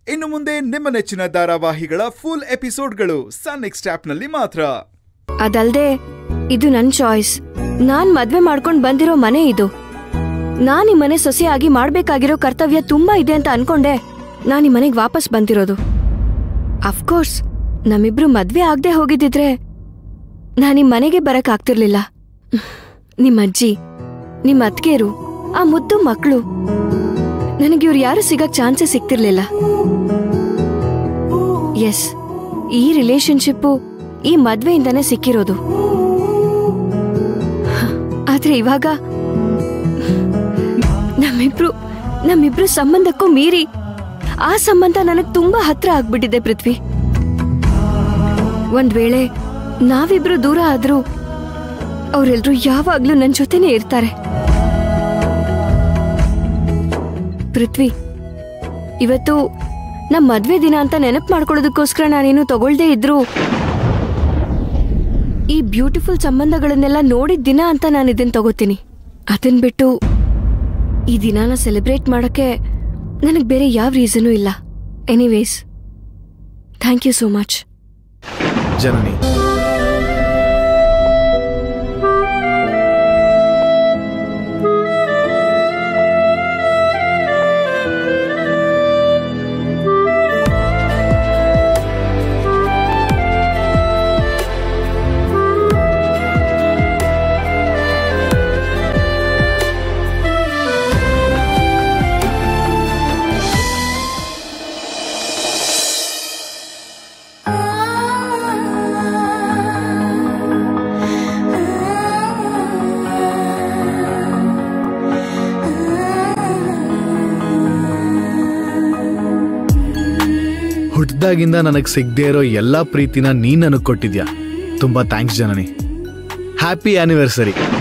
ಇನ್ನು ಮುಂದೆ ನಿಮ್ಮ ನೆಚ್ಚಿನ ಧಾರಾವಾಹಿಗಳ ಫುಲ್ ಎಪಿಸೋಡ್ಗಳು ಸನ್ ನೆಕ್ಸ್ಟ್ ಆಪ್ನಲ್ಲಿ ಮಾತ್ರ ಅದಲ್ದೆ ಇದು ನನ್ ಚಾಯ್ಸ್ ನಾನ್ ಮದ್ವೆ ಮಾಡ್ಕೊಂಡ್ ಬಂದಿರೋ ಮನೆ ಇದು ನಾನ್ ಈ ಮನೆ ಸೊಸೆಯಾಗಿ ಮಾಡ್ಬೇಕಾಗಿರೋ ಕರ್ತವ್ಯ ತುಂಬಾ ಇದೆ ಅಂತ ಅನ್ಕೊಂಡೆ ನಾನ್ ಈ ಮನೆಗ್ ವಾಪಸ್ ಬಂದಿರೋದು ಅಫ್ಕೋರ್ಸ್ ನಮ್ಮಿಬ್ರು ಮದ್ವೆ ಆಗದೆ ಹೋಗಿದ್ದಿದ್ರೆ ನಾನ್ ಈ ಮನೆಗೆ ಬರಕ್ ಆಗ್ತಿರ್ಲಿಲ್ಲ ನಿಮ್ ಅಜ್ಜಿ ನಿಮ್ ಅತ್ಗೇರು ಆ ಮುದ್ದು ಮಕ್ಕಳು ನನಗೆ ಇವ್ರು ಯಾರು ಸಿಗಕ್ ಚಾನ್ಸೇ ಸಿಗ್ತಿರ್ಲಿಲ್ಲ ಎಸ್ ಈ ರಿಲೇಶನ್ಶಿಪ್ಪು ಈ ಮದ್ವೆಯಿಂದಾನೇ ಸಿಕ್ಕಿರೋದು ಆದ್ರೆ ಇವಾಗ ನಮ್ಮಿಬ್ರು ನಮ್ಮಿಬ್ರು ಸಂಬಂಧಕ್ಕೂ ಮೀರಿ ಆ ಸಂಬಂಧ ನನಗ್ ತುಂಬಾ ಹತ್ರ ಆಗ್ಬಿಟ್ಟಿದೆ ಪೃಥ್ವಿ ಒಂದ್ ವೇಳೆ ನಾವಿಬ್ರು ದೂರ ಆದ್ರೂ ಅವ್ರೆಲ್ರೂ ಯಾವಾಗ್ಲೂ ನನ್ ಜೊತೆನೇ ಇರ್ತಾರೆ ಪೃಥ್ವಿ ಇವತ್ತು ನಮ್ ಮದ್ವೆ ದಿನ ಅಂತ ನೆನಪು ಮಾಡ್ಕೊಳ್ಳೋದಕ್ಕೋಸ್ಕರ ನಾನೇನು ತಗೊಳ್ದೇ ಇದ್ರು ಈ ಬ್ಯೂಟಿಫುಲ್ ಸಂಬಂಧಗಳನ್ನೆಲ್ಲ ನೋಡಿದ ದಿನ ಅಂತ ನಾನು ಇದನ್ನ ತಗೋತೀನಿ ಅದನ್ ಬಿಟ್ಟು ಈ ದಿನಾನ ಸೆಲೆಬ್ರೇಟ್ ಮಾಡಕ್ಕೆ ನನಗೆ ಬೇರೆ ಯಾವ ರೀಸನೂ ಇಲ್ಲ anyways thank you so much Janani ಹುಟ್ದಾಗಿಂದ ನನಗೆ ಸಿಗದೆ ಇರೋ ಎಲ್ಲ ಪ್ರೀತಿನ ನೀನ್ ನನಗೆ ಕೊಟ್ಟಿದ್ಯಾ ತುಂಬಾ ಥ್ಯಾಂಕ್ಸ್ ಜನನಿ ಹ್ಯಾಪಿ ಆನಿವರ್ಸರಿ